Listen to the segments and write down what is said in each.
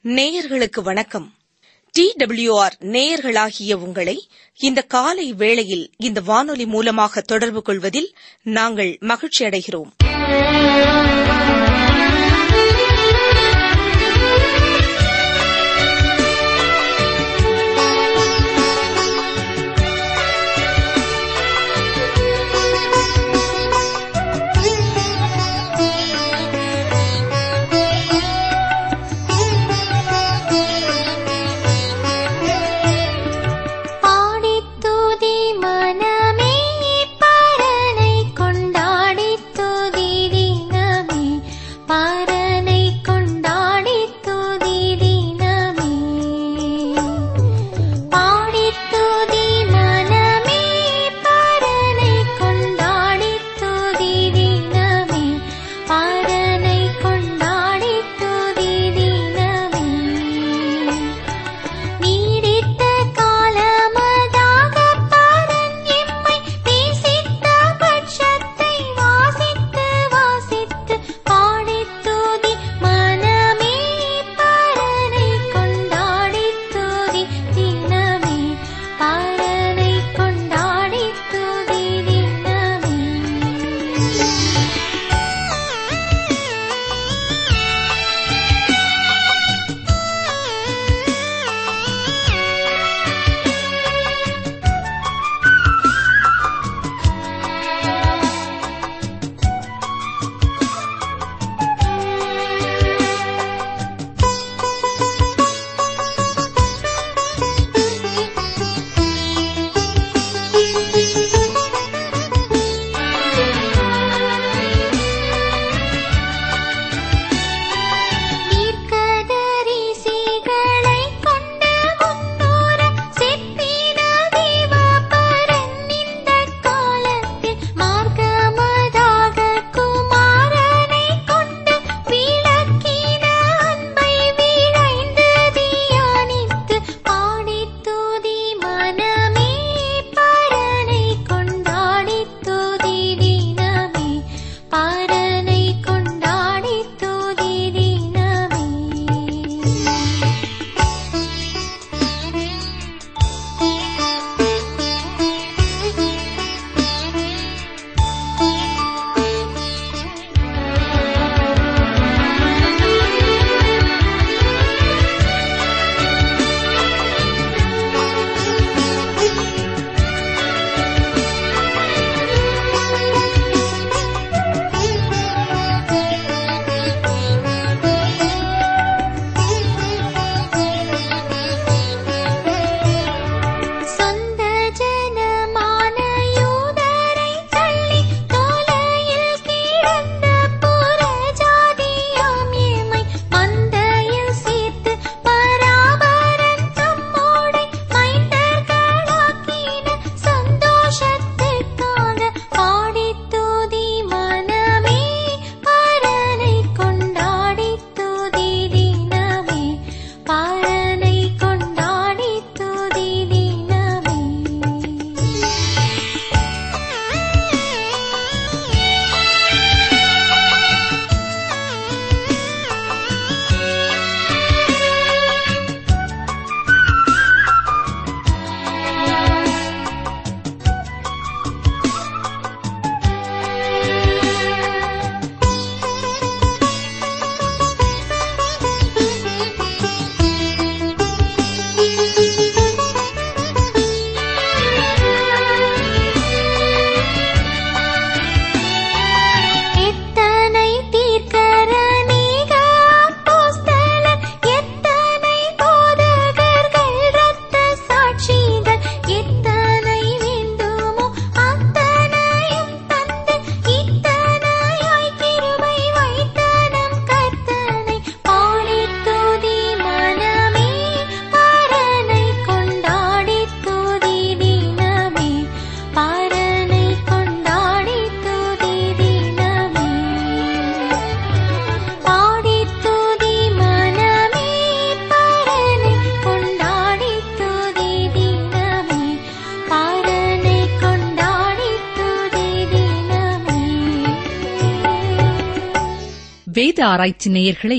நேயர்களுக்கு வணக்கம் D WR நேயர்களாகிய உங்களை இந்த காலை வேளையில் இந்த வானொலி மூலமாக தொடர்பு கொள்வதில் நாங்கள் மகிழ்ச்சி அடைகிறோம் பாடித் துதி மனமே பரனை கொண்டாடித் துதி தினமே பரனை கொண்டாடித் துதி தினமே பாடித் துதி மனமே பரனை கொண்டாடித் துதி தினமே பரனை கொண்டாடித் துதி தினமே நீடித்த காலமதாக பரன் எம்மை நேசித்த பட்சத்தை வாசித்து வாசித்து பாடித் துதி மனமே பரனை கொண்டாடித் துதி தினமே பரனை கொண்டாடித் துதி தினமே தீர்க்கதரிசிகளை கொண்ட முன்னோர செப்பின தேவபரன் இந்தக் காலத்தில் மார்க்கமதாக குமாரனை கொண்டு விளக்கின அன்பை விளைந்து தியானித்து பாடித் துதி மனமே பரனை கொண்டாடித் துதி தினமே பரனை கொண்டாடித் துதி தினமே சொந்த ஜனமான யூதரை தள்ளி தொலையில் கிடந்த புறஜாதியாம் எமை மந்தையில் சேர்த்து பராபரன் தம்மோடை மைந்தர்களாக்கின சந்தோஷத்துக்காக பாடித் துதி மனமே பரனை கொண்டாடித் துதி தினமே பரனை கொண்டாடித் துதி தினமே எத்தனை தீர்க்கரணிக அப்போஸ்தலர் எத்தனை போதகர்கள் இரத்த சாட்சிகள் எத்தனை வேண்டுமோ அத்தனையும் தந்து இத்தனையாய் கிருபை வைத்த நம் கர்த்தனை பாடித் துதி மனமே பரனை கொண்டாடித் துதி தினமே பரனை கொண்டாடித் துதி தினமே பாடித் துதி மனமே பரனை கொண்டாடித் துதி தினமே பரனை கொண்டாடித் துதி தினமே வேத ஆராய்ச்சி நேயர்களை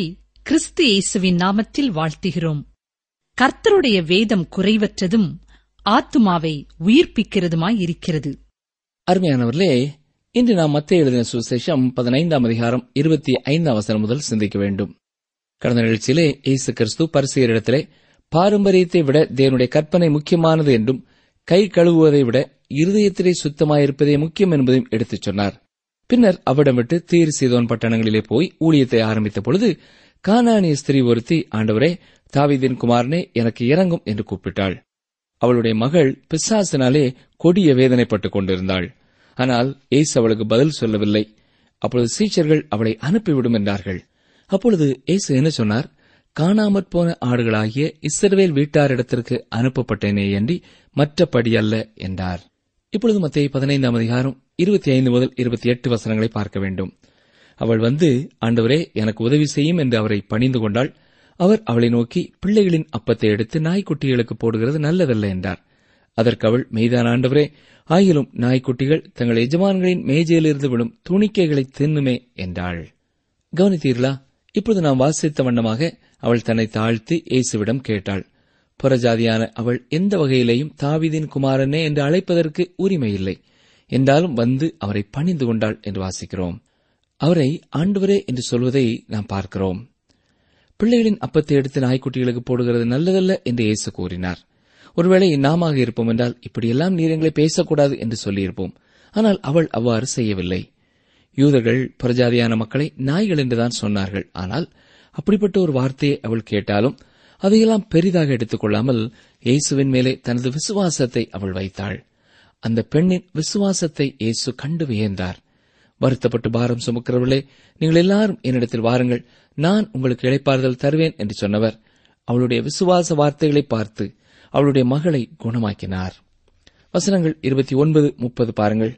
கிறிஸ்து இயேசுவின் நாமத்தில் வாழ்த்துகிறோம் கர்த்தருடைய வேதம் குறைவற்றதும் ஆத்துமாவை உயிர்ப்பிக்கிறதுமாய் இருக்கிறது அருமையானவர்களே இன்று நாம் மத்திய எழுதின சுசேஷம் பதினைந்தாம் அதிகாரம் இருபத்தி ஐந்தாம் வசனம் முதல் சிந்திக்க வேண்டும் கடந்த நிகழ்ச்சியிலே இயேசு கிறிஸ்து பரிசுகளிடத்திலே பாரம்பரியத்தை விட தேவனுடைய கற்பனை முக்கியமானது என்றும் கை கழுவுவதை விட இருதயத்திலே சுத்தமாயிருப்பதே முக்கியம் என்பதையும் எடுத்துச் சொன்னார் பின்னர் அவ்விடம் விட்டு தீர் சீதோன் பட்டணங்களிலே போய் ஊழியத்தை ஆரம்பித்த பொழுது கானானிய ஸ்திரீ ஒருத்தி ஆண்டவரே தாவீதின் குமாரனே எனக்கு இறங்கும் என்று கூப்பிட்டாள் அவளுடைய மகள் பிசாசினாலே கொடிய வேதனைப்பட்டுக் கொண்டிருந்தாள் ஆனால் ஏசு அவளுக்கு பதில் சொல்லவில்லை அப்பொழுது சீச்சர்கள் அவளை அனுப்பிவிடும் என்றார்கள் அப்பொழுது ஏசு என்ன சொன்னார் காணாமற் போன ஆடுகளாகிய இஸ்ரவேல் வீட்டாரிடத்திற்கு அனுப்பப்பட்டேனே அன்றி மற்றபடி அல்ல என்றார் இப்பொழுது மத்திய பதினைந்தாம் அதிகாரம் இருபத்தி ஐந்து முதல் இருபத்தி எட்டு வசனங்களை பார்க்க வேண்டும் அவள் வந்து ஆண்டவரே எனக்கு உதவி செய்யும் என்று அவரை பணிந்து கொண்டாள் அவர் அவளை நோக்கி பிள்ளைகளின் அப்பத்தை எடுத்து நாய்க்குட்டிகளுக்கு போடுகிறது நல்லதல்ல என்றார் அதற்கு அவள் மெய்தான ஆண்டவரே ஆயிலும் நாய்க்குட்டிகள் தங்கள் எஜமான்களின் மேஜையிலிருந்து விடும் துணிக்கைகளை தின்னுமே என்றாள் கவனித்தீர்களா இப்பொழுது நாம் வாசித்த வண்ணமாக அவள் தன்னை தாழ்த்தி இயேசுவிடம் கேட்டாள் புறஜாதியான அவள் எந்த வகையிலேயும் தாவீதின் குமாரனே என்று அழைப்பதற்கு உரிமை இல்லை என்றாலும் வந்து அவரை பணிந்து கொண்டாள் என்று வாசிக்கிறோம் அவரை ஆண்டவரே என்று சொல்வதை நாம் பார்க்கிறோம் பிள்ளைகளின் அப்பத்தை எடுத்து நாய்க்குட்டிகளுக்கு போடுகிறது நல்லதல்ல என்று இயேசு கூறினார் ஒருவேளை நாம இருப்போம் என்றால் இப்படியெல்லாம் நீர் எங்களை பேசக்கூடாது என்று சொல்லியிருப்போம் ஆனால் அவள் அவ்வாறு செய்யவில்லை யூதர்கள் புறஜாதியான மக்களை நாய்கள் என்றுதான் சொன்னார்கள் ஆனால் அப்படிப்பட்ட ஒரு வார்த்தையை அவள் கேட்டாலும் அதையெல்லாம் பெரிதாக எடுத்துக் கொள்ளாமல் இயேசுவின் மேலே தனது விசுவாசத்தை அவள் வைத்தாள் அந்த பெண்ணின் விசுவாசத்தை இயேசு கண்டு வியந்தார் வருத்தப்பட்டு பாரம் சுமக்கிறவர்களே நீங்கள் எல்லாரும் என்னிடத்தில் வாருங்கள் நான் உங்களுக்கு இளைப்பாறுதல் தருவேன் என்று சொன்னவர் அவளுடைய விசுவாச வார்த்தைகளை பார்த்து அவளுடைய மகளை குணமாக்கினார் வசனங்கள் இருபத்தி ஒன்பது முப்பது பாருங்கள்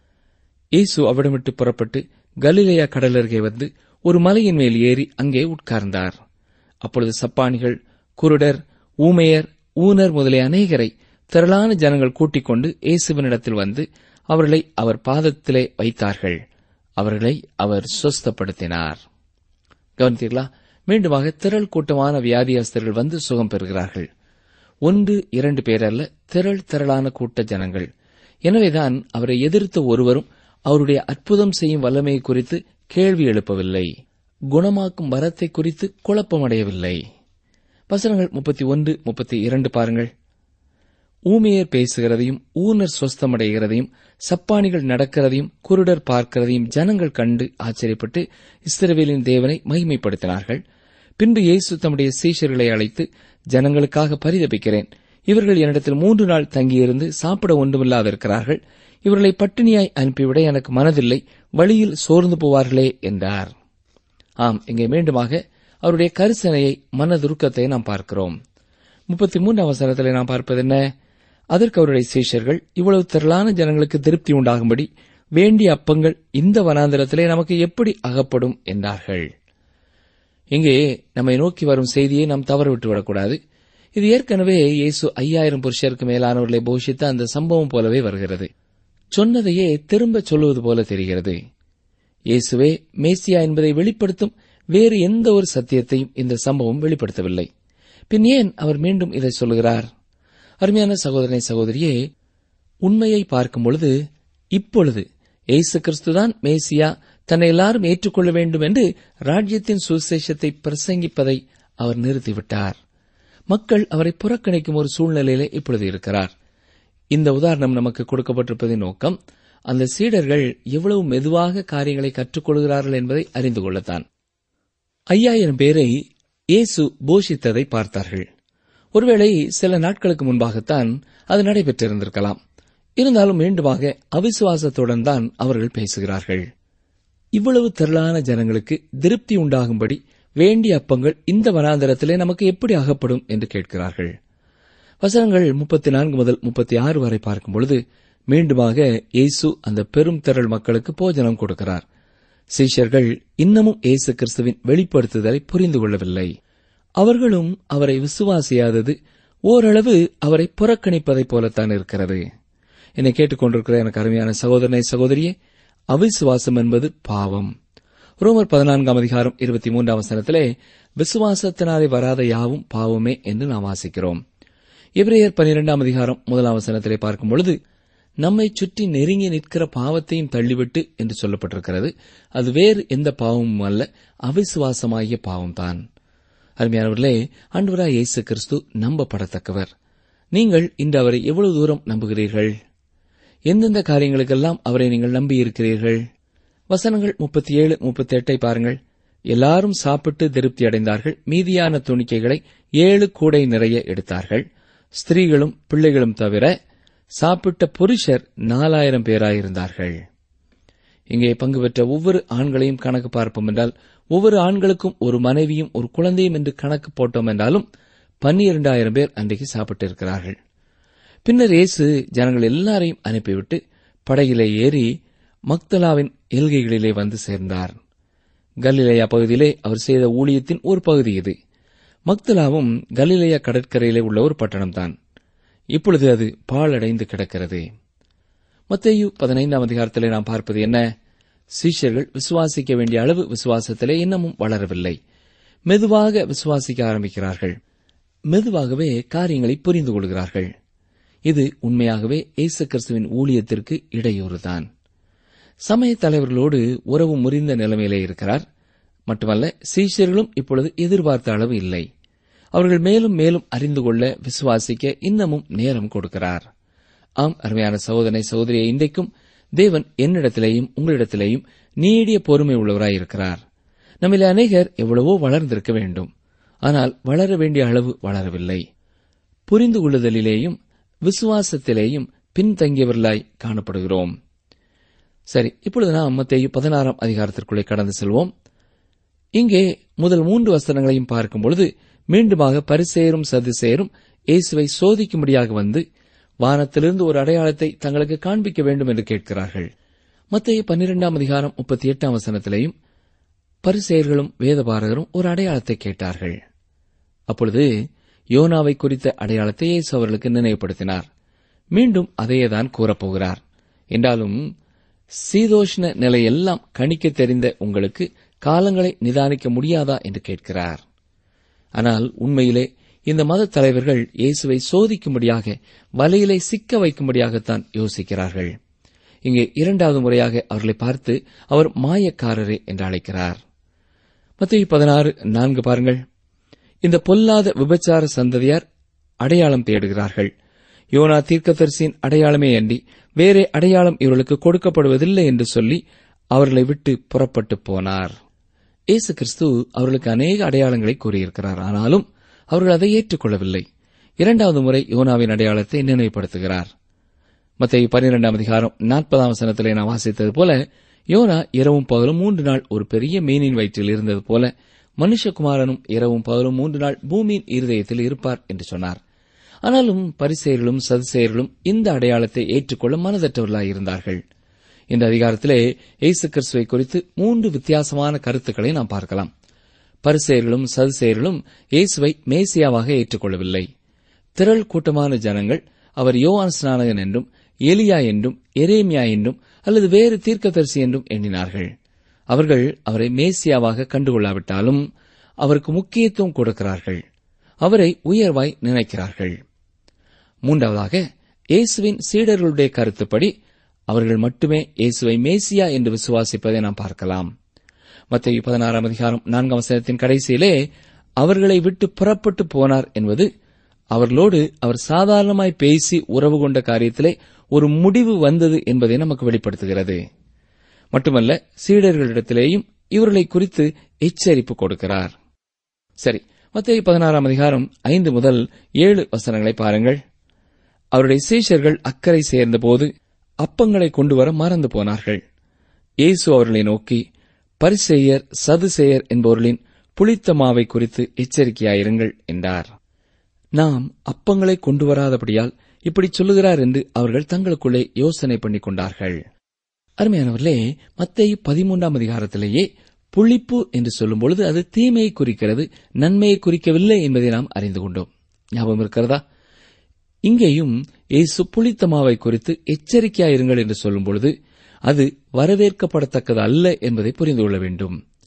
இயேசு அவிடம் விட்டு புறப்பட்டு கலிலேயா கடலருகே வந்து ஒரு மலையின் மேல் ஏறி அங்கே உட்கார்ந்தார் அப்பொழுது சப்பானிகள் குருடர் ஊமையர் ஊனர் முதலிய அநேகரை திரளான ஜனங்கள் கூட்டிக் கொண்டு இயேசுவினிடத்தில் வந்து அவர்களை அவர் பாதத்திலே வைத்தார்கள் அவர்களை அவர் சுஸ்தப்படுத்தினார் கவனித்தீர்களா மீண்டுமாக திரள் கூட்டமான வியாதியாஸ்தர்கள் வந்து சுகம் பெறுகிறார்கள் ஒன்று இரண்டு பேர் அல்ல திரள் திரளான கூட்ட ஜனங்கள் எனவேதான் அவரை எதிர்த்த ஒருவரும் அவருடைய அற்புதம் செய்யும் வல்லமையை குறித்து கேள்வி எழுப்பவில்லை குணமாக்கும் வரத்தை குறித்து குழப்பமடையவில்லை வசனங்கள் முப்பத்தி ஒன்று முப்பத்தி இரண்டு பாருங்கள் ஊமையர் பேசுகிறதையும் ஊனர் சொஸ்தமடைகிறதையும் சப்பானிகள் நடக்கிறதையும் குருடர் பார்க்கிறதையும் ஜனங்கள் கண்டு ஆச்சரியப்பட்டு இஸ்ரவேலின் தேவனை மகிமைப்படுத்தினார்கள் பின்பு இயேசு தம்முடைய சீஷர்களை அழைத்து ஜனங்களுக்காக பரிதபிக்கிறேன் இவர்கள் என்னிடத்தில் மூன்று நாள் தங்கியிருந்து சாப்பிட ஒன்றுமில்லாதிருக்கிறார்கள் இவர்களை பட்டினியாய் அனுப்பிவிட எனக்கு மனதில்லை வழியில் சோர்ந்து போவார்களே என்றார் ஆம் இங்கே மீண்டுமாக அவருடைய கரிசனையை மனதுருக்கத்தை நாம் பார்க்கிறோம் முப்பத்தி மூன்று அவசரத்தில் நாம் பார்ப்பது என்ன அதற்கு அவருடைய சீஷர்கள் இவ்வளவு திரளான ஜனங்களுக்கு திருப்தி உண்டாகும்படி வேண்டிய அப்பங்கள் இந்த வனாந்திரத்திலே நமக்கு எப்படி அகப்படும் என்றார்கள் இங்கே நம்மை நோக்கி வரும் செய்தியை நாம் தவற விட்டுவிடக்கூடாது இது ஏற்கனவே இயேசு ஐயாயிரம் புருஷருக்கு மேலானவர்களை போஷித்த அந்த சம்பவம் போலவே வருகிறது சொன்னதையே திரும்ப சொல்லுவது போல தெரிகிறது இயேசுவே மேசியா என்பதை வெளிப்படுத்தும் வேறு எந்த ஒரு சத்தியத்தையும் இந்த சம்பவம் வெளிப்படுத்தவில்லை பின் ஏன் அவர் மீண்டும் இதை சொல்லுகிறார் அருமையான சகோதரனை சகோதரியே உண்மையை பார்க்கும் பொழுது இப்பொழுது இயேசு கிறிஸ்துதான் மேசியா தன்னை எல்லாரும் ஏற்றுக்கொள்ள வேண்டும் என்று ராஜ்யத்தின் சுசேஷத்தை பிரசங்கிப்பதை அவர் நிறுத்திவிட்டார் மக்கள் அவரை புறக்கணிக்கும் ஒரு சூழ்நிலையிலே இப்பொழுது இருக்கிறார் இந்த உதாரணம் நமக்கு கொடுக்கப்பட்டிருப்பதின் நோக்கம் அந்த சீடர்கள் எவ்வளவு மெதுவாக காரியங்களை கற்றுக்கொள்கிறார்கள் என்பதை அறிந்து கொள்ளத்தான் ஐயாயிரம் பேரை இயேசு போஷித்ததை பார்த்தார்கள் ஒருவேளை சில நாட்களுக்கு முன்பாகத்தான் அது நடைபெற்றிருந்திருக்கலாம் இருந்தாலும் மீண்டுமாக அவிசுவாசத்துடன் தான் அவர்கள் பேசுகிறார்கள் இவ்வளவு திரளான ஜனங்களுக்கு திருப்தி உண்டாகும்படி வேண்டிய அப்பங்கள் இந்த வனாந்தரத்திலே நமக்கு எப்படி அகப்படும் என்று கேட்கிறார்கள் வசனங்கள் முப்பத்தி நான்கு முதல் முப்பத்தி ஆறு வரை பார்க்கும் பொழுது மீண்டுமாக இயேசு அந்த பெரும் திரள் மக்களுக்கு போஜனம் கொடுக்கிறார் சீஷர்கள் இன்னமும் இயேசு கிறிஸ்துவின் வெளிப்படுத்துதலை புரிந்து கொள்ளவில்லை அவர்களும் அவரை விசுவாசியாதது ஓரளவு அவரை புறக்கணிப்பதைப் போலத்தான் இருக்கிறது என்னை கேட்டுக்கொண்டிருக்கிற எனக்கு அருமையான சகோதரனை சகோதரியே அவிசுவாசம் என்பது பாவம் ரோமர் பதினான்காம் அதிகாரம் இருபத்தி மூன்றாம் வசனத்திலே விசுவாசத்தினாலே வராத யாவும் பாவமே என்று நாம் வாசிக்கிறோம் எபிரேயர் பனிரெண்டாம் அதிகாரம் முதலாம் வசனத்திலே பார்க்கும் பொழுது நம்மை சுற்றி நெருங்கி நிற்கிற பாவத்தையும் தள்ளிவிட்டு என்று சொல்லப்பட்டிருக்கிறது அது வேறு எந்த பாவமும் அல்ல அவிசுவாசமாகிய பாவம்தான் அருமையானவர்களே ஆண்டவராய் இயேசு கிறிஸ்து நம்பப்படத்தக்கவர் நீங்கள் இன்று அவரை எவ்வளவு தூரம் நம்புகிறீர்கள் எந்தெந்த காரியங்களுக்கெல்லாம் அவரை நீங்கள் நம்பியிருக்கிறீர்கள் வசனங்கள் முப்பத்தி ஏழு முப்பத்தி எட்டை பாருங்கள் எல்லாரும் சாப்பிட்டு திருப்தி அடைந்தார்கள் மீதியான துணிக்கைகளை ஏழு கூடை நிறைய எடுத்தார்கள் ஸ்திரீகளும் பிள்ளைகளும் தவிர சாப்பிட்ட புருஷர் நாலாயிரம் பேராயிருந்தார்கள் இங்கே பங்கு பெற்ற ஒவ்வொரு ஆண்களையும் கணக்கு பார்ப்போம் என்றால் ஒவ்வொரு ஆண்களுக்கும் ஒரு மனைவியும் ஒரு குழந்தையும் என்று கணக்கு போட்டோம் என்றாலும் பன்னிரண்டாயிரம் பேர் அன்றைக்கு சாப்பிட்டிருக்கிறார்கள் பின்னர் இயேசு ஜனங்கள் எல்லாரையும் அனுப்பிவிட்டு படகிலே ஏறி மக்தலாவின் எல்கைகளிலே வந்து சேர்ந்தார் கலிலேயா பகுதியிலே அவர் செய்த ஊழியத்தின் ஒரு பகுதி இது மக்தலாவும் கலிலேயா கடற்கரையிலே உள்ள ஒரு பட்டணம்தான் இப்பொழுது அது பாழடைந்து கிடக்கிறது மத்தேயு பதினைந்தாம் அதிகாரத்திலே நாம் பார்ப்பது என்ன சீஷர்கள் விசுவாசிக்க வேண்டிய அளவு விசுவாசத்திலே இன்னமும் வளரவில்லை மெதுவாக விசுவாசிக்க ஆரம்பிக்கிறார்கள் மெதுவாகவே காரியங்களை புரிந்து கொள்கிறார்கள் இது உண்மையாகவே இயேசு கிறிஸ்துவின் ஊழியத்திற்கு இடையூறுதான் சமய தலைவர்களோடு உறவு முறிந்த நிலைமையிலே இருக்கிறார் மட்டுமல்ல சீஷர்களும் இப்பொழுது எதிர்பார்த்த அளவு இல்லை அவர்கள் மேலும் மேலும் அறிந்து கொள்ள விசுவாசிக்க இன்னமும் நேரம் கொடுக்கிறார் ஆம் அருமையான சகோதரனை சகோதரியை இன்றைக்கும் தேவன் என்னிடத்திலேயும் உங்களிடத்திலேயும் நீடிய பொறுமை உள்ளவராயிருக்கிறார் நம்மிலே அநேகர் எவ்வளவோ வளர்ந்திருக்க வேண்டும் ஆனால் வளர வேண்டிய அளவு வளரவில்லை புரிந்து கொள்ளுதலிலேயும் விசுவாசத்திலேயும் பின்தங்கியவர்களாய் காணப்படுகிறோம் சரி இப்பொழுது நாம் மத்தேயு பதினாறாம் அதிகாரத்திற்குள்ளே கடந்து செல்வோம் இங்கே முதல் மூன்று வசனங்களையும் பார்க்கும் பொழுது மீண்டுமாக பரிசேரும் சதுசேரும் இயேசுவை சோதிக்கும்படியாக வந்து வானத்திலிருந்து ஒரு அடையாளத்தை தங்களுக்கு காண்பிக்க வேண்டும் என்று கேட்கிறார்கள் மத்திய பன்னிரெண்டாம் அதிகாரம் முப்பத்தி எட்டாம் வசனத்திலேயும் பரிசெயர்களும் வேதபாரகரும் ஒரு அடையாளத்தை கேட்டார்கள் அப்பொழுது யோனாவை குறித்த அடையாளத்தை இயேசு அவர்களுக்கு நினைவுபடுத்தினார் மீண்டும் அதையேதான் கூறப்போகிறார் என்றாலும் சீதோஷ்ண நிலையெல்லாம் கணிக்க தெரிந்த உங்களுக்கு காலங்களை நிதானிக்க முடியாதா என்று கேட்கிறார் ஆனால் உண்மையிலே இந்த மத தலைவர்கள் இயேசுவை சோதிக்கும்படியாக வலையிலே சிக்க வைக்கும்படியாகத்தான் யோசிக்கிறார்கள் இங்கே இரண்டாவது முறையாக அவர்களை பார்த்து அவர் மாயக்காரரே என்று அழைக்கிறார் மத்திய பதினாறு நான்கு பாருங்கள் இந்த பொல்லாத விபச்சார சந்ததியார் அடையாளம் தேடுகிறார்கள் யோனா தீர்க்கதரிசியின் அடையாளமே அன்றி வேறே அடையாளம் இவர்களுக்கு கொடுக்கப்படுவதில்லை என்று சொல்லி அவர்களை விட்டு புறப்பட்டு போனார் இயேசு கிறிஸ்து அவர்களுக்கு அநேக அடையாளங்களை கூறியிருக்கிறார் ஆனாலும் அவர்கள் அதை ஏற்றுக்கொள்ளவில்லை இரண்டாவது முறை யோனாவின் அடையாளத்தை நினைவுபடுத்துகிறார் மத்திய பன்னிரெண்டாம் அதிகாரம் நாற்பதாம் வசனத்திலே நான் வாசித்தது போல யோனா இரவும் பகலும் மூன்று நாள் ஒரு பெரிய மீனின் வயிற்றில் இருந்தது போல மனுஷகுமாரனும் இரவும் பகலும் மூன்று நாள் பூமியின் இருதயத்தில் இருப்பார் என்று சொன்னார் ஆனாலும் பரிசெயர்களும் சதுசெயர்களும் இந்த அடையாளத்தை ஏற்றுக்கொள்ள மனதற்றவர்களாய் இருந்தார்கள் இந்த அதிகாரத்திலே இயேசு கிறிஸ்துவை குறித்து மூன்று வித்தியாசமான கருத்துக்களை நாம் பார்க்கலாம் பரிசெயர்களும் சதுசெயர்களும் இயேசுவை மேசியாவாக ஏற்றுக்கொள்ளவில்லை திரள் கூட்டமான ஜனங்கள் அவர் யோவான் ஸ்நானகன் என்றும் எலியா என்றும் எரேமியா என்றும் அல்லது வேறு தீர்க்கதரிசி என்றும் எண்ணினார்கள் அவர்கள் அவரை மேசியாவாக கண்டுகொள்ளாவிட்டாலும் அவருக்கு முக்கியத்துவம் கொடுக்கிறார்கள் அவரை உயர்வாய் நினைக்கிறார்கள் மூன்றாவதாக இயேசுவின் சீடர்களுடைய கருத்துப்படி அவர்கள் மட்டுமே இயேசுவை மேசியா என்று விசுவாசிப்பதை நாம் பார்க்கலாம் மத்திய பதினாறாம் அதிகாரம் நான்காம் வசனத்தின் கடைசியிலே அவர்களை விட்டு புறப்பட்டு போனார் என்பது அவர்களோடு அவர் சாதாரணமாய் பேசி உறவு கொண்ட காரியத்திலே ஒரு முடிவு வந்தது என்பதை நமக்கு வெளிப்படுத்துகிறது மட்டுமல்ல சீடர்களிடத்திலேயும் இவர்களை குறித்து எச்சரிப்பு கொடுக்கிறார் சரி மத்திய பதினாறாம் அதிகாரம் ஐந்து முதல் ஏழு வசனங்களை பாருங்கள் அவருடைய சீஷர்கள் அக்கறை சேர்ந்தபோது அப்பங்களை கொண்டு வர மறந்து போனார்கள் இயேசு அவர்களை நோக்கி பரிசெயர் சதுசெயர் என்பவர்களின் புளித்த மாவை குறித்து எச்சரிக்கையாயிருங்கள் என்றார் நாம் அப்பங்களை கொண்டு வராதபடியால் இப்படி சொல்லுகிறார் என்று அவர்கள் தங்களுக்குள்ளே யோசனை பண்ணிக் கொண்டார்கள் அருமையானவர்களே மத்தேயு பதிமூன்றாம் அதிகாரத்திலேயே புளிப்பு என்று சொல்லும் பொழுது அது தீமையை குறிக்கிறது நன்மையை குறிக்கவில்லை என்பதை நாம் அறிந்து கொண்டோம் ஞாபகம் இருக்கிறதா இங்கேயும் இயேசு புளித்த மாவை குறித்து எச்சரிக்கையாயிருங்கள் என்று சொல்லும் பொழுது அது வரவேற்கப்படத்தக்கது அல்ல என்பதை புரிந்து கொள்ள வேண்டும்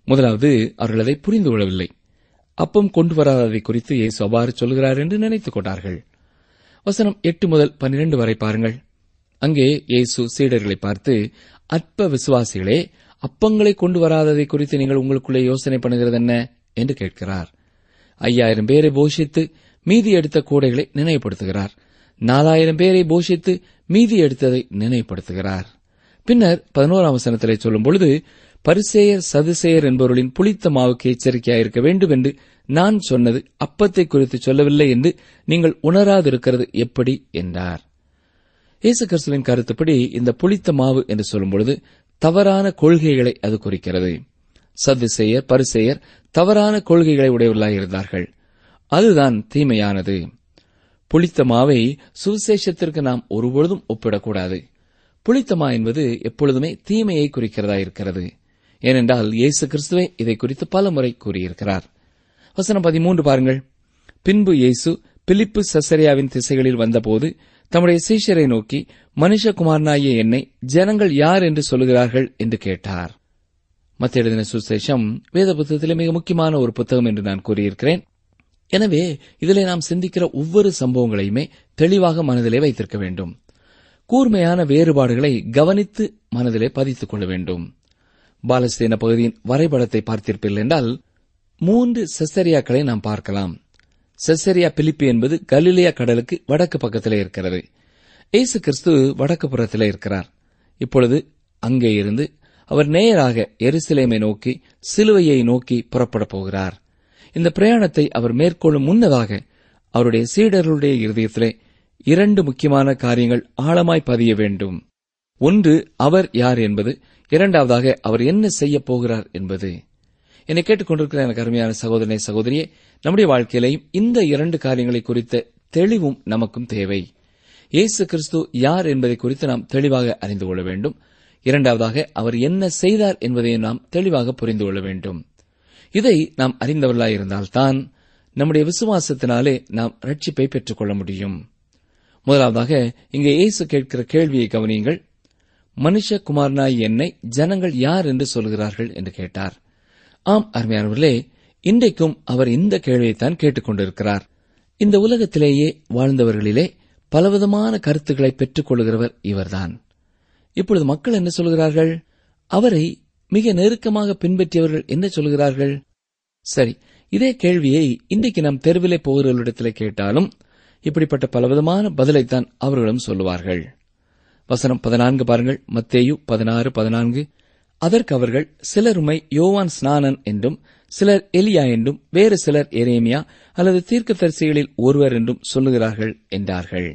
முதலாவது அவர்கள் அதை புரிந்து கொள்ளவில்லை அப்பம் கொண்டு வராததை குறித்து இயேசு அவ்வாறு சொல்கிறார் என்று நினைத்துக் கொண்டார்கள் வசனம் எட்டு முதல் பன்னிரண்டு வரை பாருங்கள் அங்கே இயேசு சீடர்களை பார்த்து அற்ப விசுவாசிகளே அப்பங்களை கொண்டு வராததை குறித்து நீங்கள் உங்களுக்குள்ளே யோசனை பண்ணுகிறது என்ன என்று கேட்கிறார் ஐயாயிரம் பேரை போஷித்து மீதி எடுத்த கூடைகளை நினைவுபடுத்துகிறார் நாலாயிரம் பேரை போஷித்து மீதி எடுத்ததை நினைவுபடுத்துகிறார் பின்னர் பதினோராம் வசனத்திலே சொல்லும் பொழுது பரிசேயர் சதுசேயர் என்பவர்களின் புளித்த மாவுக்கு எச்சரிக்கையாயிருக்க வேண்டும் என்று நான் சொன்னது அப்பத்தை குறித்து சொல்லவில்லை என்று நீங்கள் உணராதிருக்கிறது எப்படி என்றார் இயேசு கிறிஸ்துவின் கருத்துப்படி இந்த புளித்த மாவு என்று சொல்லும் பொழுது தவறான கொள்கைகளை அது குறிக்கிறது சதுசேயர் பரிசேயர் தவறான கொள்கைகளை உடையவர்களாக இருந்தார்கள் அதுதான் தீமையானது புளித்த மாவை சுவிசேஷத்திற்கு நாம் ஒருபொழுதும் ஒப்பிடக்கூடாது புளித்தமா என்பது எப்பொழுதுமே தீமையை குறிக்கிறதா இருக்கிறது ஏனென்றால் இயேசு கிறிஸ்துவே இதை குறித்து பல முறை கூறியிருக்கிறார் வசனம் பதிமூன்று பாருங்கள் பின்பு இயேசு பிலிப்பு சசரியாவின் திசைகளில் வந்தபோது தம்முடைய சீஷரை நோக்கி மனுஷகுமாரனாகிய என்னை ஜனங்கள் யார் என்று சொல்லுகிறார்கள் என்று கேட்டார் மத்திய எழுதின சுசேஷம் வேத புத்தகத்திலே மிக முக்கியமான ஒரு புத்தகம் என்று நான் கூறியிருக்கிறேன் எனவே இதிலே நாம் சிந்திக்கிற ஒவ்வொரு சம்பவங்களையுமே தெளிவாக மனதிலே வைத்திருக்க வேண்டும் கூர்மையான வேறுபாடுகளை கவனித்து மனதிலே பதித்துக் கொள்ள வேண்டும் பாலஸ்தீன பகுதியின் வரைபடத்தை பார்த்திருப்பீர்கள் என்றால் மூன்று செசரியாக்களை நாம் பார்க்கலாம் செசரியா பிலிப்பி என்பது கலிலியா கடலுக்கு வடக்கு பக்கத்திலே இருக்கிறது இயேசு கிறிஸ்து வடக்கு புறத்திலே இருக்கிறார் இப்பொழுது அங்கே இருந்து அவர் நேராக எருசலேமை நோக்கி சிலுவையை நோக்கி புறப்படப் போகிறார் இந்த பிரயாணத்தை அவர் மேற்கொள்ளும் முன்னதாக அவருடைய சீடர்களுடைய இருதயத்திலே இரண்டு முக்கியமான காரியங்கள் ஆழமாய் பதிய வேண்டும் ஒன்று அவர் யார் என்பது இரண்டாவதாக அவர் என்ன செய்யப் போகிறார் என்பது என்னை கேட்டுக்கொண்டிருக்கிற எனக்கு அருமையான சகோதரனை சகோதரியே நம்முடைய வாழ்க்கையிலையும் இந்த இரண்டு காரியங்களை குறித்த தெளிவும் நமக்கும் தேவை இயேசு கிறிஸ்து யார் என்பதை குறித்து நாம் தெளிவாக அறிந்து கொள்ள வேண்டும் இரண்டாவதாக அவர் என்ன செய்தார் என்பதையும் நாம் தெளிவாக புரிந்து கொள்ள வேண்டும் இதை நாம் அறிந்தவர்களாய் இருந்தால்தான் நம்முடைய விசுவாசத்தினாலே நாம் ரட்சிப்பை பெற்றுக் கொள்ள முடியும் முதலாவதாக இங்கே இயேசு கேட்கிற கேள்வியை கவனியுங்கள் மனுஷகுமாரனாய் என்னை ஜனங்கள் யார் என்று சொல்கிறார்கள் என்று கேட்டார் ஆம் அருமையானவர்களே இன்றைக்கும் அவர் இந்த கேள்வியைத்தான் கேட்டுக்கொண்டிருக்கிறார் இந்த உலகத்திலேயே வாழ்ந்தவர்களிலே பலவிதமான கருத்துக்களை பெற்றுக் கொள்கிறவர் இவர்தான் இப்பொழுது மக்கள் என்ன சொல்கிறார்கள் அவரை மிக நெருக்கமாக பின்பற்றியவர்கள் என்ன சொல்கிறார்கள் சரி இதே கேள்வியை இன்றைக்கு நாம் தெருவிலே போகிறவர்களிடத்திலே கேட்டாலும் இப்படிப்பட்ட பலவிதமான பதிலைத்தான் அவர்களும் சொல்லுவார்கள் வசனம் பதினான்கு பாருங்கள் மத்தேயு பதினாறு பதினான்கு அதற்கு அவர்கள் சிலருமை யோவான் ஸ்நானன் என்றும் சிலர் எலியா என்றும் வேறு சிலர் எரேமியா அல்லது தீர்க்கதரிசிகளில் ஒருவர் என்றும் சொல்லுகிறார்கள் என்றார்கள்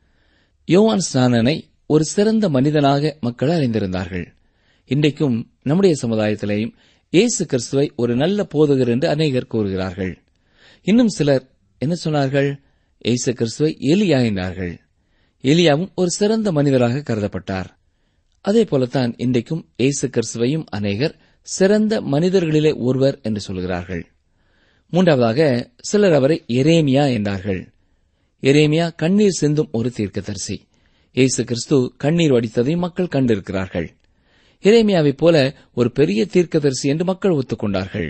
யோவான் ஸ்நானனை ஒரு சிறந்த மனிதனாக மக்கள் அறிந்திருந்தார்கள் இன்றைக்கும் நம்முடைய சமுதாயத்திலேயும் இயேசு கிறிஸ்துவை ஒரு நல்ல போதகர் என்று அநேகர் கூறுகிறார்கள் இன்னும் சிலர் என்ன சொன்னார்கள் இயேசு கிறிஸ்துவை எலியா என்றார்கள் எலியாவும் ஒரு சிறந்த மனிதராக கருதப்பட்டார் அதே போலத்தான் இன்றைக்கும் இயேசு கிறிஸ்துவையும் அநேகர் சிறந்த மனிதர்களிலே ஒருவர் என்று சொல்கிறார்கள் மூன்றாவதாக சிலர் அவரை எரேமியா என்றார்கள் எரேமியா கண்ணீர் சிந்தும் ஒரு தீர்க்கதரிசி இயேசு கிறிஸ்து கண்ணீர் வடித்ததையும் மக்கள் கண்டிருக்கிறார்கள் எரேமியாவைப் போல ஒரு பெரிய தீர்க்கதரிசி என்று மக்கள் ஒத்துக்கொண்டார்கள்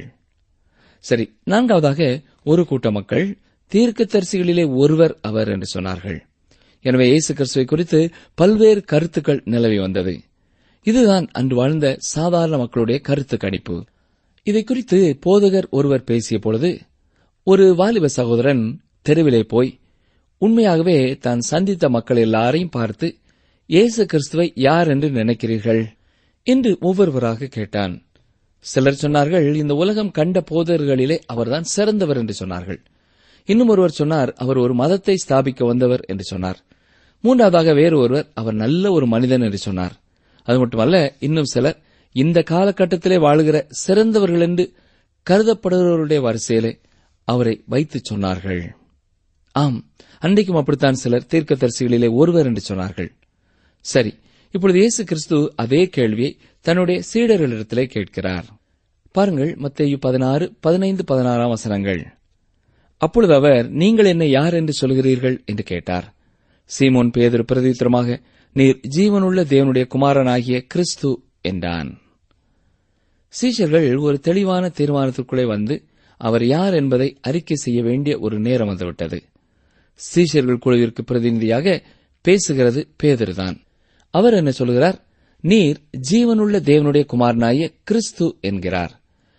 சரி நான்காவதாக ஒரு கூட்ட மக்கள் தீர்க்கதரிசிகளிலே ஒருவர் அவர் என்று சொன்னார்கள் எனவே இயேசு கிறிஸ்துவை குறித்து பல்வேறு கருத்துக்கள் நிலவி வந்தது இதுதான் அன்று வாழ்ந்த சாதாரண மக்களுடைய கருத்து கணிப்பு இதை குறித்து போதகர் ஒருவர் பேசிய பொழுது ஒரு வாலிப சகோதரன் தெருவிலே போய் உண்மையாகவே தான் சந்தித்த மக்கள் எல்லாரையும் பார்த்து இயேசு கிறிஸ்துவை யார் என்று நினைக்கிறீர்கள் என்று ஒவ்வொருவராக கேட்டான் சிலர் சொன்னார்கள் இந்த உலகம் கண்ட போதர்களிலே அவர்தான் சிறந்தவர் என்று சொன்னார்கள் இன்னும் ஒருவர் சொன்னார் அவர் ஒரு மதத்தை ஸ்தாபிக்க வந்தவர் என்று சொன்னார் மூன்றாவதாக வேறு ஒருவர் அவர் நல்ல ஒரு மனிதன் என்று சொன்னார் அது மட்டுமல்ல இன்னும் சிலர் இந்த காலகட்டத்திலே வாழுகிற சிறந்தவர்கள் என்று கருதப்படுகிறவருடைய வரிசையிலே அவரை வைத்துச் சொன்னார்கள் ஆம் அன்றைக்கும் அப்படித்தான் சிலர் தீர்க்கதரிசிகளிலே ஒருவர் என்று சொன்னார்கள் சரி இப்பொழுது இயேசு கிறிஸ்து அதே கேள்வியை தன்னுடைய சீடர்களிடத்திலே கேட்கிறார் பாருங்கள் மத்தேயு பதினாறு பதினைந்து பதினாறாம் வசனங்கள் அப்பொழுது அவர் நீங்கள் என்னை யார் என்று சொல்கிறீர்கள் என்று கேட்டார் சீமோன் பேதர் பிரதித்திரமாக நீர் ஜீவனுள்ள தேவனுடைய குமாரனாகிய கிறிஸ்து என்றான் சீஷர்கள் ஒரு தெளிவான தீர்மானத்திற்குள்ளே வந்து அவர் யார் என்பதை அறிக்கை செய்ய வேண்டிய ஒரு நேரம் வந்துவிட்டது சீஷர்கள் குழுவிற்கு பிரதிநிதியாக பேசுகிறது பேதர்தான் அவர் என்ன சொல்கிறார் நீர் ஜீவனுள்ள தேவனுடைய குமாரனாய கிறிஸ்து என்கிறார்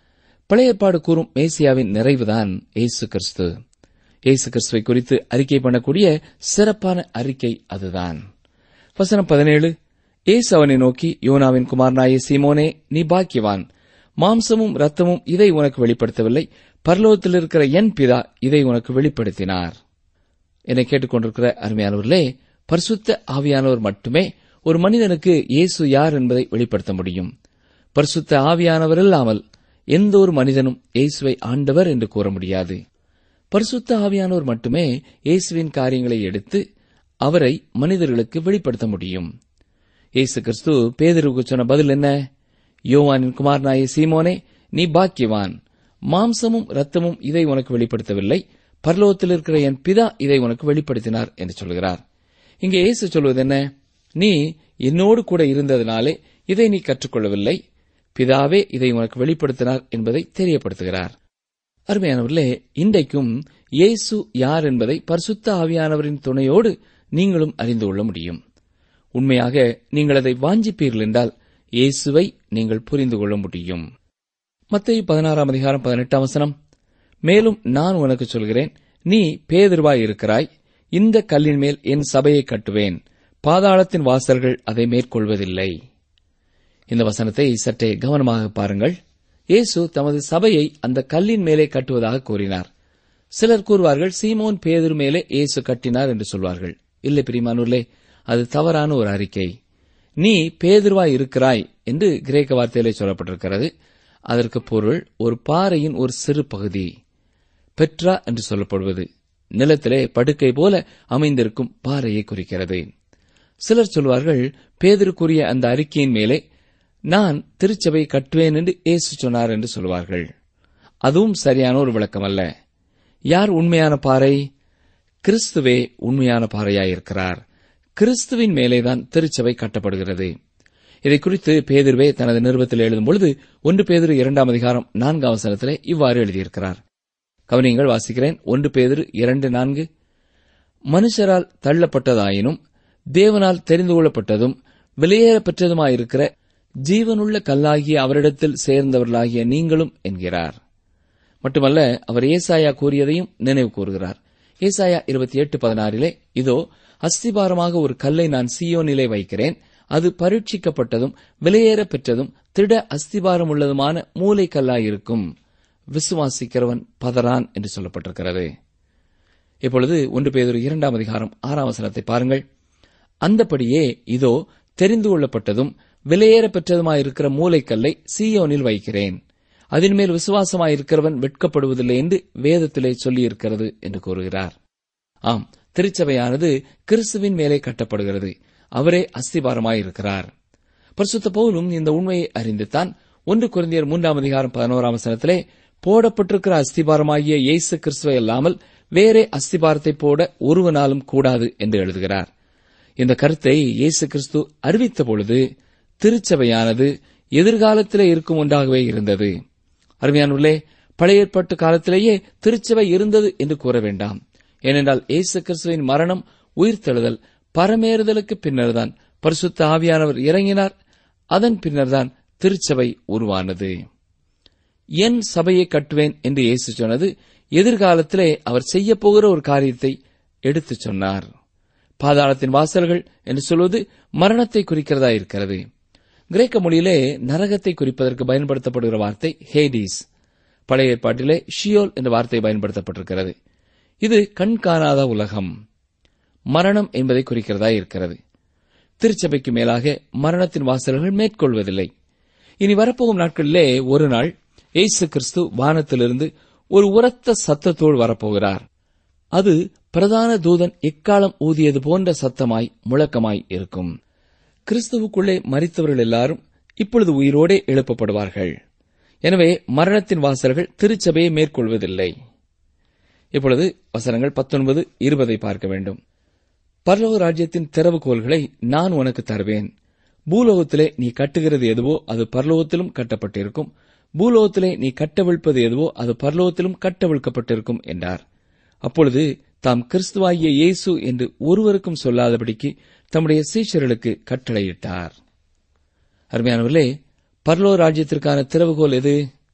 பழைய ஏற்பாடு கூறும் மேசியாவின் நிறைவுதான் இயேசு கிறிஸ்து இயேசு கிறிஸ்துவை குறித்து அறிக்கை பண்ணக்கூடிய சிறப்பான அறிக்கை அதுதான் வசனம் பதினேழு இயேசு அவனை நோக்கி யோனாவின் குமாரனாய சீமோனே நீ பாக்கியவான் மாம்சமும் ரத்தமும் இதை உனக்கு வெளிப்படுத்தவில்லை பரலோகத்தில் இருக்கிற என் பிதா இதை உனக்கு வெளிப்படுத்தினார் என்னை கேட்டுக்கொண்டிருக்கிற அருமையானவர்களே பரிசுத்த ஆவியானவர் மட்டுமே ஒரு மனிதனுக்கு இயேசு யார் என்பதை வெளிப்படுத்த முடியும் பரிசுத்த ஆவியானவர் இல்லாமல் எந்த ஒரு மனிதனும் இயேசுவை ஆண்டவர் என்று கூற முடியாது பரிசுத்த ஆவியானவர் மட்டுமே இயேசுவின் காரியங்களை எடுத்து அவரை மனிதர்களுக்கு வெளிப்படுத்த முடியும் இயேசு கிறிஸ்து பேதருக்கு சொன்ன பதில் என்ன யோவானின் குமாரனாய சீமோனே நீ பாக்கியவான் மாம்சமும் ரத்தமும் இதை உனக்கு வெளிப்படுத்தவில்லை பரலோகத்தில் இருக்கிற என் பிதா இதை உனக்கு வெளிப்படுத்தினார் என்று சொல்கிறார் இங்கே இயேசு சொல்வது என்ன நீ என்னோடு கூட இருந்ததினாலே இதை நீ கற்றுக்கொள்ளவில்லை பிதாவே இதை உனக்கு வெளிப்படுத்தினார் என்பதை தெரியப்படுத்துகிறார் அருமையானவர்களே இன்றைக்கும் இயேசு யார் என்பதை பரிசுத்த ஆவியானவரின் துணையோடு நீங்களும் அறிந்து கொள்ள முடியும் உண்மையாக நீங்கள் அதை வாஞ்சிப்பீர்கள் என்றால் இயேசுவை நீங்கள் புரிந்து கொள்ள முடியும் மத்திய பதினாறாம் அதிகாரம் பதினெட்டாம் வசனம் மேலும் நான் உனக்கு சொல்கிறேன் நீ பேதிர்வாய் இருக்கிறாய் இந்த கல்லின் மேல் என் சபையை கட்டுவேன் பாதாளத்தின் வாசல்கள் அதை மேற்கொள்வதில்லை இந்த வசனத்தை சற்றே கவனமாக பாருங்கள் இயேசு தமது சபையை அந்த கல்லின் மேலே கட்டுவதாக கூறினார் சிலர் கூறுவார்கள் சீமோன் பேதர் மேலே இயேசு கட்டினார் என்று சொல்வார்கள் இல்லை பிரிமானூர்லே அது தவறான ஒரு அறிக்கை நீ பேதுருவாய் இருக்கிறாய் என்று கிரேக்க வார்த்தையிலே சொல்லப்பட்டிருக்கிறது அதற்கு பொருள் ஒரு பாறையின் ஒரு சிறு பகுதி பெட்ரா என்று சொல்லப்படுவது நிலத்திலே படுக்கை போல அமைந்திருக்கும் பாறையை குறிக்கிறது சிலர் சொல்வார்கள் பேதருக்குரிய அந்த அறிக்கையின் மேலே நான் திருச்சபை கட்டுவேன் என்று இயேசு சொன்னார் என்று சொல்வார்கள் அதுவும் சரியான ஒரு விளக்கம் அல்ல யார் உண்மையான பாறை கிறிஸ்துவே உண்மையான பாறையாயிருக்கிறார் கிறிஸ்துவின் மேலேதான் திருச்சபை கட்டப்படுகிறது இதை குறித்து பேதிர்வே தனது நிருபத்தில் எழுதும் பொழுது ஒன்று பேதிரு இரண்டாம் அதிகாரம் நான்காம் வசனத்திலே இவ்வாறு எழுதியிருக்கிறார் கவனியங்கள் வாசிக்கிறேன் ஒன்று பேதிரு இரண்டு நான்கு மனுஷரால் தள்ளப்பட்டதாயினும் தேவனால் தெரிந்து கொள்ளப்பட்டதும் வெளியேற பெற்றதுமாயிருக்கிற ஜீவனுள்ள கல்லாகிய அவரிடத்தில் சேர்ந்தவர்களாகிய நீங்களும் என்கிறார் மட்டுமல்ல அவர் ஏசாயா கூறியதையும் நினைவு கூறுகிறார் ஏசாயா இருபத்தி எட்டு பதினாறிலே இதோ அஸ்திபாரமாக ஒரு கல்லை நான் சீயோனிலே வைக்கிறேன் அது பரீட்சிக்கப்பட்டதும் விலையேற பெற்றதும் திட அஸ்திபாரம் உள்ளதுமான மூளை கல்லாயிருக்கும் விசுவாசிக்கிறவன் பதறான் என்று சொல்லப்பட்டிருக்கிறது இப்பொழுது ஒன்று பேதொரு இரண்டாம் அதிகாரம் ஆறாம் வசனத்தை பாருங்கள் அந்தபடியே இதோ தெரிந்து கொள்ளப்பட்டதும் விலையேற பெற்றதுமாயிருக்கிற மூளைக்கல்லை சீயோனில் வைக்கிறேன் அதன் மேல் விசுவாசமாயிருக்கிறவன் வெட்கப்படுவதில்லை என்று வேதத்திலே சொல்லியிருக்கிறது என்று கூறுகிறார் ஆம் திருச்சபையானது கிறிஸ்துவின் மேலே கட்டப்படுகிறது அவரே அஸ்திபாரமாயிருக்கிறார் பரிசுத்த பவுலும் இந்த உண்மையை அறிந்துத்தான் ஒன்று குருந்தியர் மூன்றாம் அதிகாரம் பதினோராம் வசனத்திலே போடப்பட்டிருக்கிற அஸ்திபாரமாகிய இயேசு கிறிஸ்துவை அல்லாமல் வேறே அஸ்திபாரத்தை போட ஒருவனாலும் கூடாது என்று எழுதுகிறார் இந்த கருத்தை இயேசு கிறிஸ்து அறிவித்த பொழுது திருச்சபையானது எதிர்காலத்திலே இருக்கும் ஒன்றாகவே இருந்தது அருமையானுள்ளே பழைய ஏற்பாட்டு காலத்திலேயே திருச்சபை இருந்தது என்று கூற வேண்டாம் ஏனென்றால் இயேசு கிறிஸ்துவின் மரணம் உயிர்த்தெழுதல் பரமேறுதலுக்கு பின்னர்தான் பரிசுத்த ஆவியானவர் இறங்கினார் அதன் பின்னர்தான் திருச்சபை உருவானது என் சபையை கட்டுவேன் என்று இயேசு சொன்னது எதிர்காலத்திலே அவர் செய்யப் போகிற ஒரு காரியத்தை எடுத்துச் சொன்னார் பாதாளத்தின் வாசல்கள் என்று சொல்வது மரணத்தை குறிக்கிறதா இருக்கிறது கிரேக்க மொழியிலே நரகத்தை குறிப்பதற்கு பயன்படுத்தப்படுகிற வார்த்தை ஹேடிஸ் பழைய ஏற்பாட்டிலே ஷியோல் என்ற வார்த்தை பயன்படுத்தப்பட்டிருக்கிறது இது கண் காணாத உலகம் மரணம் என்பதை குறிக்கிறதா இருக்கிறது திருச்சபைக்கு மேலாக மரணத்தின் வாசல்கள் மேற்கொள்வதில்லை இனி வரப்போகும் நாட்களிலே ஒரு நாள் இயேசு கிறிஸ்து வானத்திலிருந்து ஒரு உரத்த சத்தத்தோடு வரப்போகிறார் அது பிரதான தூதன் எக்காலம் ஊதியது போன்ற சத்தமாய் முழக்கமாய் இருக்கும் கிறிஸ்துவுக்குள்ளே மறித்தவர்கள் எல்லாரும் இப்பொழுது உயிரோடே எழுப்பப்படுவார்கள் எனவே மரணத்தின் வாசல்கள் திருச்சபையை மேற்கொள்வதில்லை இப்பொழுது வசனங்கள் பத்தொன்பது இருபதை பார்க்க வேண்டும் பரலோக ராஜ்யத்தின் திறவுகோள்களை நான் உனக்கு தருவேன் பூலோகத்திலே நீ கட்டுகிறது எதுவோ அது பரலோகத்திலும் கட்டப்பட்டிருக்கும் பூலோகத்திலே நீ கட்டவிழ்ப்பது எதுவோ அது பரலோகத்திலும் கட்டவிழ்க்கப்பட்டிருக்கும் என்றார் அப்பொழுது தாம் கிறிஸ்துவாகிய இயேசு என்று ஒருவருக்கும் சொல்லாதபடிக்கு தம்முடைய சீஷர்களுக்கு கட்டளையிட்டார் அருமையானவர்களே பர்லோ ராஜ்யத்திற்கான திறவுகோல் எது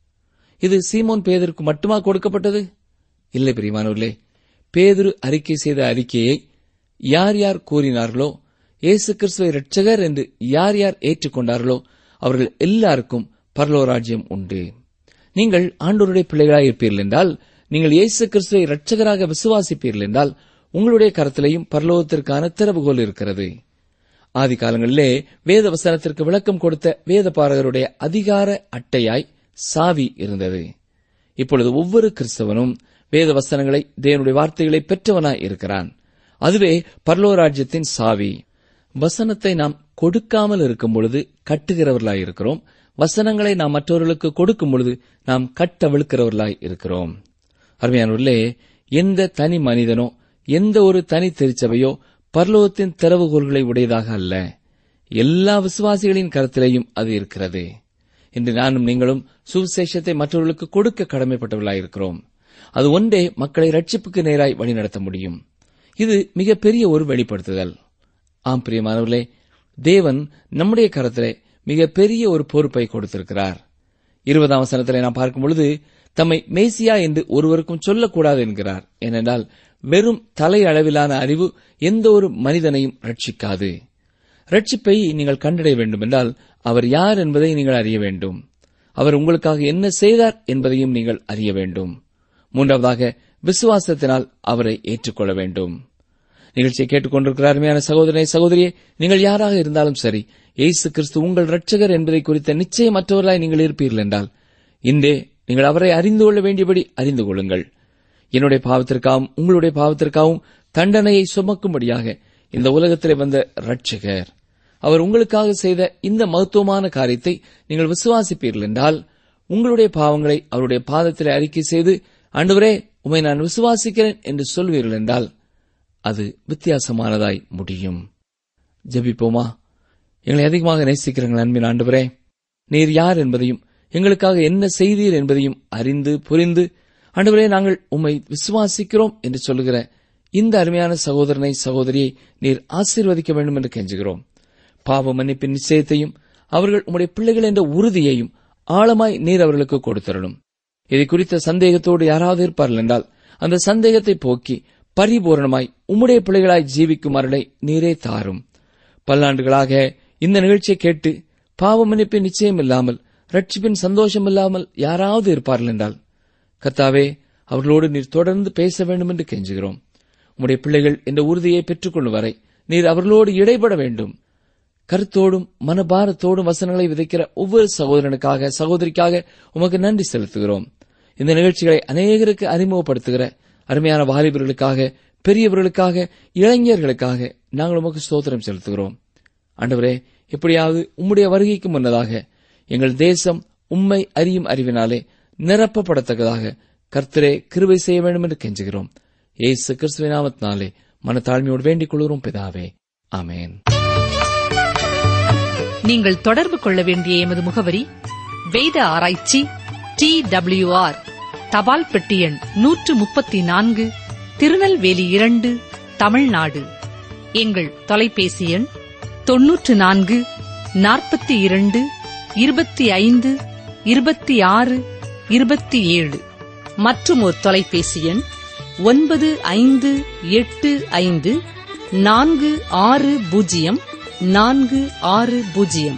இது சீமோன் பேதருக்கு மட்டுமா கொடுக்கப்பட்டது இல்லை பிரியமானவர்களே பேதுரு அறிக்கை செய்த அறிக்கையை யார் யார் கூறினார்களோ இயேசு கிறிஸ்துவை இரட்சகர் என்று யார் யார் ஏற்றுக்கொண்டார்களோ அவர்கள் எல்லாருக்கும் பரலோ ராஜ்யம் உண்டு நீங்கள் ஆண்டோருடைய பிள்ளைகளாய் இருப்பீர்கள் என்றால் நீங்கள் இயேசு கிறிஸ்துவை இரட்சகராக விசுவாசிப்பீர்கள் என்றால் உங்களுடைய கரத்திலேயும் பரலோகத்திற்கான திறவுகோல் இருக்கிறது ஆதி காலங்களிலே வேத வசனத்திற்கு விளக்கம் கொடுத்த வேத பாரகருடைய அதிகார அட்டையாய் சாவி இருந்தது இப்பொழுது ஒவ்வொரு கிறிஸ்தவனும் வேத வசனங்களை தேவனுடைய வார்த்தைகளை பெற்றவனாய் இருக்கிறான் அதுவே பரலோராஜ்யத்தின் சாவி வசனத்தை நாம் கொடுக்காமல் இருக்கும் பொழுது கட்டுகிறவர்களாய் இருக்கிறோம் வசனங்களை நாம் மற்றவர்களுக்கு கொடுக்கும் பொழுது நாம் கட்டவிழ்க்கிறவர்களாய் இருக்கிறோம் அருமையானவர்களே எந்த தனி மனிதனோ எந்த ஒரு தனி திருச்சபையோ பரலோகத்தின் திறவுகோள்களை உடையதாக அல்ல எல்லா விசுவாசிகளின் கருத்திலேயும் அது இருக்கிறது இன்று நானும் நீங்களும் சுவிசேஷத்தை மற்றவர்களுக்கு கொடுக்க கடமைப்பட்டவர்களாயிருக்கிறோம் அது ஒன்றே மக்களை ரட்சிப்புக்கு நேராய் வழிநடத்த முடியும் இது மிகப்பெரிய ஒரு வெளிப்படுத்துதல் ஆம் பிரியமானவர்களே தேவன் நம்முடைய கரத்திலே மிகப்பெரிய ஒரு பொறுப்பை கொடுத்திருக்கிறார் இருபதாம் வசனத்திலே நாம் பார்க்கும் பொழுது தம்மை மேசியா என்று ஒருவருக்கும் சொல்லக்கூடாது என்கிறார் ஏனென்றால் வெறும் தலை அளவிலான அறிவு எந்த ஒரு மனிதனையும் ரட்சிக்காது ரட்சிப்பை நீங்கள் கண்டடைய வேண்டும் என்றால் அவர் யார் என்பதை நீங்கள் அறிய வேண்டும் அவர் உங்களுக்காக என்ன செய்தார் என்பதையும் நீங்கள் அறிய வேண்டும் மூன்றாவதாக விசுவாசத்தினால் அவரை ஏற்றுக்கொள்ள வேண்டும் நிகழ்ச்சியை கேட்டுக்கொண்டிருக்கிற அருமையான சகோதரனை சகோதரியே நீங்கள் யாராக இருந்தாலும் சரி இயேசு கிறிஸ்து உங்கள் ரட்சகர் என்பதை குறித்த நிச்சயமற்றவர்களாய் நீங்கள் இருப்பீர்கள் என்றால் இன்றே நீங்கள் அவரை அறிந்து கொள்ள வேண்டியபடி அறிந்து கொள்ளுங்கள் என்னுடைய பாவத்திற்காகவும் உங்களுடைய பாவத்திற்காகவும் தண்டனையை சுமக்கும்படியாக இந்த உலகத்திலே வந்த ரட்சகர் அவர் உங்களுக்காக செய்த இந்த மகத்துவமான காரியத்தை நீங்கள் விசுவாசிப்பீர்கள் என்றால் உங்களுடைய பாவங்களை அவருடைய பாதத்திலே அறிக்கை செய்து ஆண்டவரே உமை நான் விசுவாசிக்கிறேன் என்று சொல்வீர்கள் என்றால் அது வித்தியாசமானதாய் முடியும் ஜெபிப்போமா எங்களை அதிகமாக நேசிக்கிறீர்கள் அன்பின் ஆண்டவரே நீர் யார் என்பதையும் எங்களுக்காக என்ன செய்தீர் என்பதையும் அறிந்து புரிந்து ஆண்டவரே நாங்கள் உம்மை விசுவாசிக்கிறோம் என்று சொல்லுகிற இந்த அருமையான சகோதரனை சகோதரியை நீர் ஆசீர்வதிக்க வேண்டும் என்று கெஞ்சுகிறோம் பாவ மன்னிப்பின் நிச்சயத்தையும் அவர்கள் உம்முடைய பிள்ளைகள் என்ற உறுதியையும் ஆழமாய் நீர் அவர்களுக்கு கொடுத்தரணும் இதை குறித்த சந்தேகத்தோடு யாராவது இருப்பார்கள் என்றால் அந்த சந்தேகத்தை போக்கி பரிபூரணமாய் உம்முடைய பிள்ளைகளாய் ஜீவிக்கும் அருளை நீரே தாரும் பல்லாண்டுகளாக இந்த நிகழ்ச்சியை கேட்டு பாவ மன்னிப்பின் நிச்சயம் இல்லாமல் ரட்சிப்பின் சந்தோஷம் இல்லாமல் யாராவது இருப்பார்கள் என்றால் கர்த்தாவே அவர்களோடு நீர் தொடர்ந்து பேச வேண்டும் என்று கெஞ்சுகிறோம் உம்முடைய பிள்ளைகள் என்ற உறுதியை பெற்றுக்கொள்ளும் வரை நீர் அவர்களோடு இடைபட வேண்டும் கருத்தோடும் மனபாரத்தோடும் வசனங்களை விதைக்கிற ஒவ்வொரு சகோதரனுக்காக சகோதரிக்காக உமக்கு நன்றி செலுத்துகிறோம் இந்த நிகழ்ச்சிகளை அநேகருக்கு அறிமுகப்படுத்துகிற அருமையான வாலிபர்களுக்காக பெரியவர்களுக்காக இளைஞர்களுக்காக நாங்கள் உமக்கு ஸ்தோத்திரம் செலுத்துகிறோம் ஆண்டவரே எப்படியாவது உம்முடைய வருகைக்கு முன்னதாக எங்கள் தேசம் உம்மை அறியும் அறிவினாலே நிரப்பப்படத்தக்கதாக கர்த்தரே கிருபை செய்ய வேண்டும் என்று கெஞ்சுகிறோம் ஏசு கிறிஸ்துவ நாமத்தினாலே மனத்தாழ்மையோடு வேண்டிக் கொள்கிறோம் பிதாவே ஆமேன் நீங்கள் தொடர்பு கொள்ள வேண்டிய எமது முகவரி வேத ஆராய்ச்சி டி ஆர் தபால் பெட்டி எண் நூற்று முப்பத்தி நான்கு திருநெல்வேலி இரண்டு தமிழ்நாடு எங்கள் தொலைபேசி எண் தொன்னூற்று நான்கு நாற்பத்தி இரண்டு இருபத்தி ஐந்து இருபத்தி ஆறு இருபத்தி ஏழு மற்றும் ஒரு தொலைபேசி எண் ஒன்பது ஐந்து எட்டு ஐந்து நான்கு ஆறு பூஜ்ஜியம் நான்கு ஆறு பூஜ்ஜியம்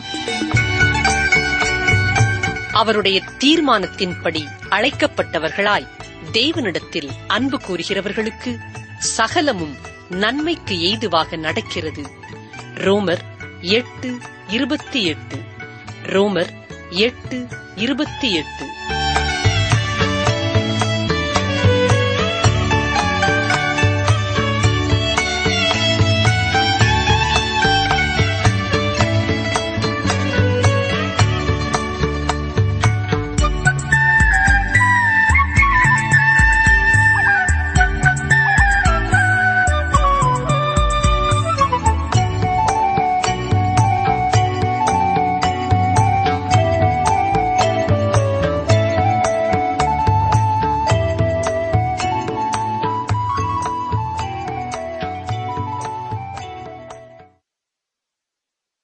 அவருடைய தீர்மானத்தின்படி அழைக்கப்பட்டவர்களாய் தேவனிடத்தில் அன்பு கூறுகிறவர்களுக்கு சகலமும் நன்மைக்கு ஏதுவாக நடக்கிறது ரோமர் எட்டு இருபத்தி எட்டு ரோமர் எட்டு இருபத்தி எட்டு